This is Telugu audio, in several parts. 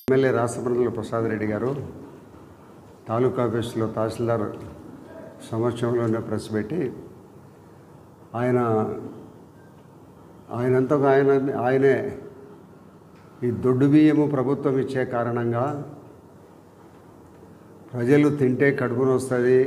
ఎమ్మెల్యే రాష్ట్రప్రజల ప్రసాద్ రెడ్డి గారు తాలూకా ఆఫీసులో తహసీల్దార్ సమక్షంలోనే ప్రెస్ పెట్టి ఆయన ఆయనంతకు ఆయన ఆయనే ఈ దొడ్డు బియ్యము ప్రభుత్వం ఇచ్చే కారణంగా ప్రజలు తింటే కడుపున వస్తుంది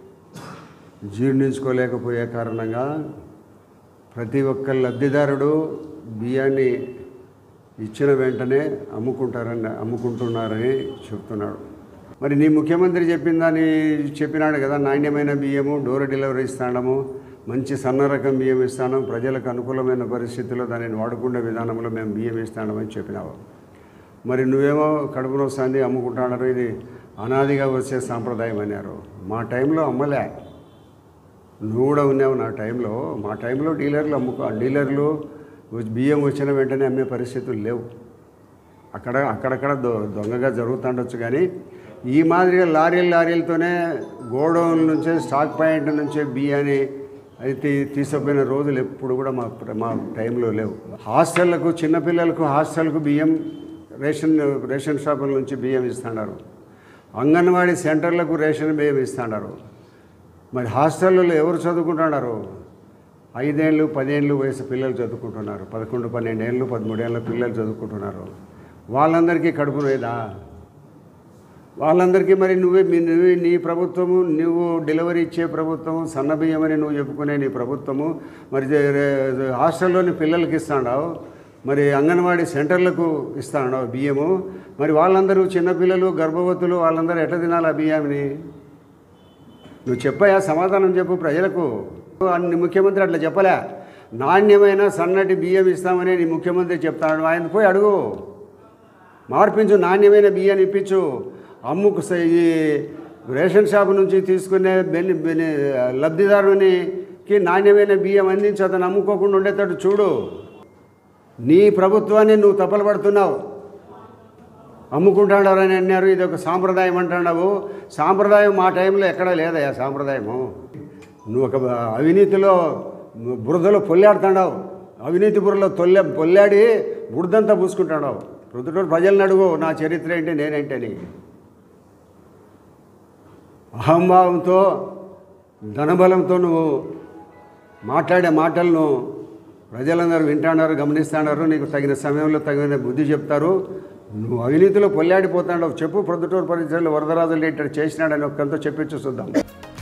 జీర్ణించుకోలేకపోయే కారణంగా ప్రతి ఒక్క లబ్ధిదారుడు బియ్యాన్ని ఇచ్చిన వెంటనే అమ్ముకుంటారని అమ్ముకుంటున్నారని చెప్తున్నాడు మరి నీ ముఖ్యమంత్రి చెప్పిందని చెప్పినాడు కదా నాణ్యమైన బియ్యము డోర్ డెలివరీ ఇస్తాడము మంచి సన్న రకం బియ్యం ఇస్తాను ప్రజలకు అనుకూలమైన పరిస్థితుల్లో దానిని వాడుకునే విధానంలో మేము బియ్యం ఇస్తామని చెప్పినావు మరి నువ్వేమో కడుపున వస్తుంది అమ్ముకుంటున్నారు ఇది అనాదిగా వచ్చే సాంప్రదాయం అన్నారు మా టైంలో అమ్మలే నువ్వు కూడా ఉన్నావు నా టైంలో మా టైంలో డీలర్లు అమ్ముకో డీలర్లు బియ్యం వచ్చిన వెంటనే అమ్మే పరిస్థితులు లేవు అక్కడ అక్కడక్కడ దొ దొంగగా జరుగుతుండొచ్చు కానీ ఈ మాదిరిగా లారీలు లారీలతోనే గోడౌన్ నుంచే స్టాక్ పాయింట్ నుంచే బియ్యాన్ని అయితే తీసుకుపోయిన రోజులు ఎప్పుడు కూడా మా ప్ర- మా టైంలో లేవు హాస్టళ్లకు చిన్నపిల్లలకు హాస్టల్కు బియ్యం రేషన్ రేషన్ షాపుల నుంచి బియ్యం ఇస్తున్నారు అంగన్వాడీ సెంటర్లకు రేషన్ బియ్యం ఇస్తున్నారు మరి హాస్టల్లో ఎవరు చదువుకుంటున్నారు ఐదేళ్ళు పదేళ్ళు వయసు పిల్లలు చదువుకుంటున్నారు పదకొండు పన్నెండేళ్ళు పదమూడేళ్ళ పిల్లలు చదువుకుంటున్నారు వాళ్ళందరికీ కడుపు లేదా వాళ్ళందరికీ మరి నువ్వే మీ నువ్వే నీ ప్రభుత్వము నువ్వు డెలివరీ ఇచ్చే ప్రభుత్వము సన్న బియ్యమని నువ్వు చెప్పుకునే నీ ప్రభుత్వము మరి జే- రే- హాస్టల్లోని పిల్లలకి ఇస్తాడావు మరి అంగన్వాడీ సెంటర్లకు ఇస్తాడావు బియ్యము మరి వాళ్ళందరూ చిన్నపిల్లలు గర్భవతులు వాళ్ళందరూ ఎట్లా తినాలి ఆ బియ్యాన్ని నువ్వు చెప్పయా సమాధానం చెప్పు ప్రజలకు నీ ముఖ్యమంత్రి అట్లా చెప్పలే నాణ్యమైన సన్నటి బియ్యం ఇస్తామని నీ ముఖ్యమంత్రి చెప్తాడు ఆయన పోయి అడుగు మార్పించు నాణ్యమైన బియ్యాన్ని ఇప్పించు అమ్ముకు స- ఈ రేషన్ షాప్ నుంచి తీసుకునే బెని బెని లబ్ధిదారునికి నాణ్యమైన బియ్యం అందించి అతను అమ్ముకోకుండా ఉండేటట్టు చూడు నీ ప్రభుత్వాన్ని నువ్వు తప్పలు పడుతున్నావు అమ్ముకుంటాడారని అన్నారు ఇది ఒక సాంప్రదాయం అంటున్నావు సాంప్రదాయం మా టైంలో ఎక్కడా లేదయ్యా సాంప్రదాయము నువ్వు ఒక అవినీతిలో బురదలో పొల్లాడుతున్నావు అవినీతి బుర్రలో తొల్లె పొల్లాడి బురదంతా పూసుకుంటున్నావు ప్రొద్దుటూరు ప్రజలను అడుగు నా చరిత్ర ఏంటి నేనేంటని అహంభావంతో ధనబలంతో నువ్వు మాట్లాడే మాటలను ప్రజలందరూ వింటున్నారు గమనిస్తున్నారు నీకు తగిన సమయంలో తగిన బుద్ధి చెప్తారు నువ్వు అవినీతిలో పొల్లాడిపోతాడవు చెప్పు ప్రొద్దుటూరు పరిచయలు వరదరాజులు ఏంటో చేసినాడని ఒక్కంతో చెప్పించు చూద్దాం